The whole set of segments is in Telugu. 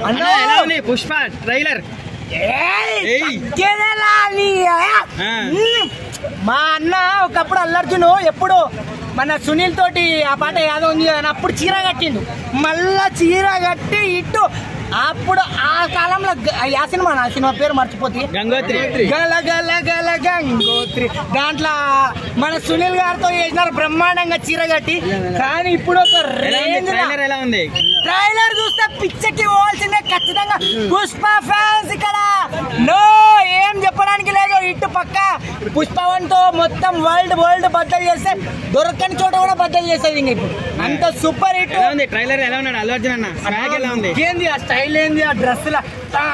అన్న అన్నా ఎలా ఉంది పుష్ప ట్రైలర్ ఏయ్, ఏయ్. తగ్గేదేలా నీ, ఆ? ఆ. మ్మ్. మా అన్న ఒకప్పుడు అల్లర్జును ఎప్పుడు మన సునీల్ తోటి ఆ పాట యాదో ఉంది కదా అప్పుడు చీర కట్టిండు మళ్ళా చీర కట్టి ఇటు అప్పుడు ఆ కాలంలో గ- ఆ సినిమా నా సినిమా పేరు మర్చిపోతే గంగోత్రి గల గల గల గంగోత్రి దాంట్లో మన సునీల్ గారితో చేసినారు బ్రహ్మాండంగా చీర కట్టి కానీ ఇప్పుడు ఒక ఎలా ఉంది రేంజ్ ట్రైలర్ ఎలా ఉంది ట్రైలర్ చూస్తే పిచ్చకి పోవాల్సిందే ఖచ్చితంగా పుష్ప ఫ్యాన్స్ ఇక్కడ నో ఏం చెప్పడానికి లేదు ఇటు పక్క పుష్ప వన్ తో మొత్తం వరల్డ్ వరల్డ్ బద్దలు చేస్తే దొరకని చోట కూడా బద్దలు చేసేది ఇంక ఇప్పుడు అంత సూపర్ హిట్ ఎలా ఉంది ట్రైలర్ ఎలా ఉన్నాడు అల్లు అర్జున్ అన్న స్వాగ్ ఎలా ఉంది ఏంది ఆ స్టైల్ ఏంది ఆ డ్రెస్ లా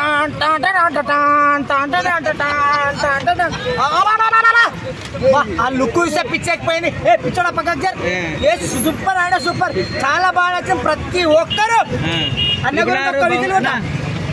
ఆ లుక్ చూస్తే పిచ్చెక్కిపోయింది ఏ పిచ్చోడ పక్కకు జర్ ఏ సూపర్ ఆడ సూపర్ చాలా బాగా నచ్చింది ప్రతి ఒక్కరు ఆ. అన్న గురించి ఒక్క ట్రిపుల్ విజిల్ ఆర్ కొట్టా.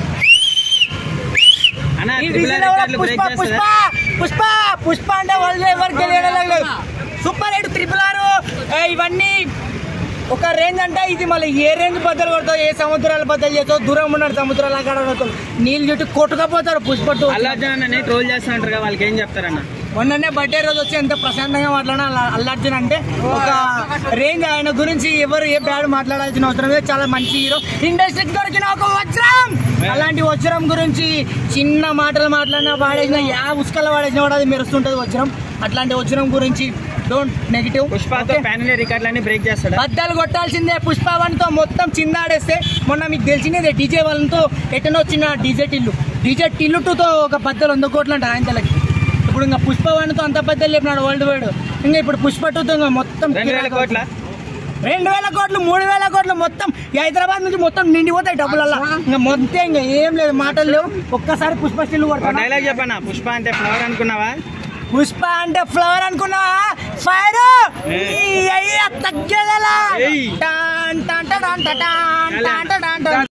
అన్న ఈ ట్రిపుల్ విజిల్ ఆర్ ఎవరో రికార్డులు పుష్ప బ్రేక్ పుష్ప చేస్తుందా పుష్ప పుష్ప అంటే వాళ్ళు ఎవరికి తెలియలేదు సూపర్ ఎయిట్ ట్రిపుల్ ఆర్ ఇవన్నీ ఒక రేంజ్ అంటే ఇది మళ్ళీ ఏ రేంజ్ బద్దలు కొడతావు ఏ సముద్రాల బద్దలు చేస్తావు దూరం ఉన్న సముద్రాల అక్కడ కొడతావు నీళ్ళు చుట్టూ కొట్టుకపోతారు పుష్ప టూ అల్లు అర్జున్ అన్న ట్రోల్ చేస్తున్నట్టు కదా వాళ్ళకి ఏం చెప్తారన్న మొన్ననే బర్త్డే రోజు వచ్చి ఎంత ప్రశాంతంగా మాట్లాడినా అల్ల- అల్లు అర్జున్ అంటే ఒక రేంజ్ ఆయన గురించి ఎవరు ఏ బ్యాడ్ మాట్లాడాల్సిన అవసరం లేదు చాలా మంచి హీరో ఇండస్ట్రీకి దొరికిన ఒక వజ్రం అలాంటి వజ్రం గురించి చిన్న మాటలు మాట్లాడినా వాడేసిన యా ఉస్కల వాడేసిన వాడు అది మెరుస్తుంటది వజ్రం అట్లాంటి వజ్రం గురించి డోంట్ నెగిటివ్ పుష్పతో ప్యాన్ ఇండియా రికార్డులన్నీ బ్రేక్ చేస్తాడా బద్దలు కొట్టాల్సిందే పుష్ప వన్ తో మొత్తం చిందాడేస్తే మొన్న మీకు తెలిసినదే డీజే వాళ్ళతో ఎటనో వచ్చిన డీజే టిల్లు డీజే టిల్లు టూతో ఒక బద్దలు వంద కోట్లు అంట ఆయన తలకి ఇప్పుడు ఇంకా పుష్ప వన్ తో అంత బద్దలు చెప్పినాడు వరల్డ్ వైడ్ ఇంకా ఇప్పుడు పుష్ప టూతో ఇంకా మొత్తం రెండు వేల కోట్ల రెండు వేల కోట్లు మూడు వేల కోట్లు మొత్తం ఈ హైదరాబాద్ నుంచి మొత్తం నిండిపోతాయి డబ్బులల్లా ఇంకా మొత్తం ఇంకా ఏం లేదు మాటలు లేవు ఒక్కసారి పుష్ప స్టిల్ కొడతాను డైలాగ్ చెప్పన్నా పుష్ప అంటే ఫ్లవర్ అనుకున్నావా పుష్ప అంటే ఫ్లవర్ అనుకున్నావా ఫైర్ ఏ. తగ్గేదలా ఏయ్. టాన్ టాన్ టాన్ టాన్ టాన్ టాన్ టాన్ టాన్